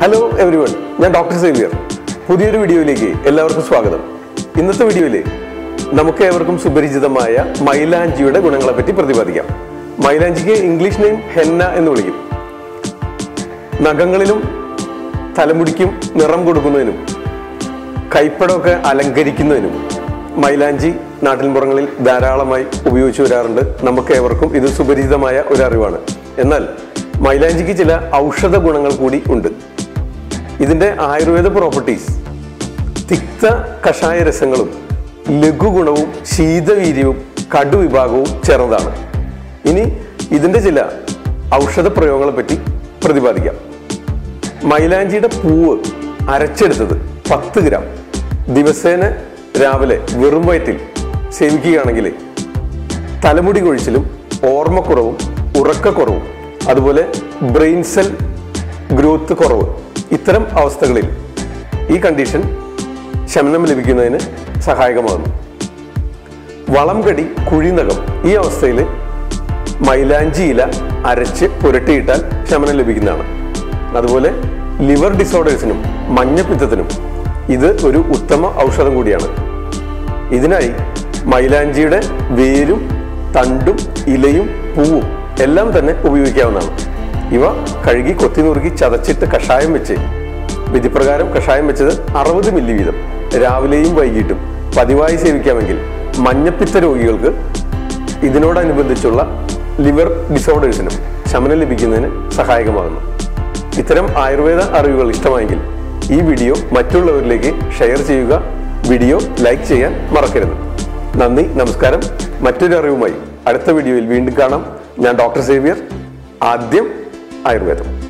hello everyone ഞാൻ doctor Xavier പുതിയൊരു വീഡിയോയിലേക്ക് എല്ലാവർക്കും സ്വാഗതം ഇന്നത്തെ വീഡിയോയിൽ നമുക്ക് ഏവർക്കും സുപരിചിതമായ മൈലാഞ്ചിയുടെ ഗുണങ്ങളെ പറ്റി പ്രതിപാദിക്കാം മൈലാഞ്ചിക്ക് ഇംഗ്ലീഷ് നെയിം ഹെന്ന എന്ന് വിളിക്കും നഖങ്ങളിലും തലമുടിക്കും നിറം കൊടുക്കുന്നതിനും കൈപ്പടമൊക്കെ അലങ്കരിക്കുന്നതിനും മൈലാഞ്ചി നാട്ടിൻപുറങ്ങളിൽ ധാരാളമായി ഉപയോഗിച്ചു വരാറുണ്ട് നമുക്ക് ഏവർക്കും ഇത് സുപരിചിതമായ ഒരു അറിവാണ് എന്നാൽ മൈലാഞ്ചിക്ക് ചില ഔഷധ ഗുണങ്ങൾ കൂടി ഉണ്ട് ഇതിന്റെ ആയുർവേദ പ്രോപ്പർട്ടീസ് തിക്ത കഷായ രസങ്ങളും ലഘുഗുണവും ശീതവീര്യവും കടുവിഭാഗവും ചേർന്നതാണ് ഇനി ഇതിന്റെ ചില ഔഷധ പ്രയോഗങ്ങളെ പറ്റി പ്രതിപാദിക്കാം മൈലാഞ്ചിയുടെ പൂവ് അരച്ചെടുത്തത് പത്ത് ഗ്രാം ദിവസേന രാവിലെ വെറും വയറ്റിൽ സേവിക്കുകയാണെങ്കിൽ തലമുടി കൊഴിച്ചിലും ഓർമ്മക്കുറവും ഉറക്കക്കുറവും അതുപോലെ ബ്രെയിൻ സെൽ ഗ്രോത്ത് കുറവ് ഇത്തരം അവസ്ഥകളിൽ ഈ കണ്ടീഷൻ ശമനം ലഭിക്കുന്നതിന് സഹായകമാകുന്നു വളം കടി കുഴിനകം ഈ അവസ്ഥയിൽ മൈലാഞ്ചി ഇല അരച്ച് പുരട്ടിയിട്ടാൽ ശമനം ലഭിക്കുന്നതാണ് അതുപോലെ ലിവർ ഡിസോർഡേഴ്സിനും മഞ്ഞപ്പിത്തത്തിനും ഇത് ഒരു ഉത്തമ ഔഷധം കൂടിയാണ് ഇതിനായി മൈലാഞ്ചിയുടെ വേരും തണ്ടും ഇലയും പൂവും എല്ലാം തന്നെ ഉപയോഗിക്കാവുന്നതാണ് ഇവ കഴുകി കൊത്തി നുറുക്കി ചതച്ചിട്ട് കഷായം വെച്ച് വിധിപ്രകാരം കഷായം വെച്ചത് അറുപത് മില്ലി വീതം രാവിലെയും വൈകിട്ടും പതിവായി സേവിക്കാമെങ്കിൽ മഞ്ഞപ്പിത്ത രോഗികൾക്ക് ഇതിനോടനുബന്ധിച്ചുള്ള ലിവർ ഡിസോർഡേഴ്സിനും ശമനം ലഭിക്കുന്നതിന് സഹായകമാകുന്നു ഇത്തരം ആയുർവേദ അറിവുകൾ ഇഷ്ടമായെങ്കിൽ ഈ വീഡിയോ മറ്റുള്ളവരിലേക്ക് ഷെയർ ചെയ്യുക വീഡിയോ ലൈക്ക് ചെയ്യാൻ മറക്കരുത് നന്ദി നമസ്കാരം മറ്റൊരു അറിവുമായി അടുത്ത വീഡിയോയിൽ വീണ്ടും കാണാം ഞാൻ ഡോക്ടർ സേവിയർ ആദ്യം ആയുർവേദം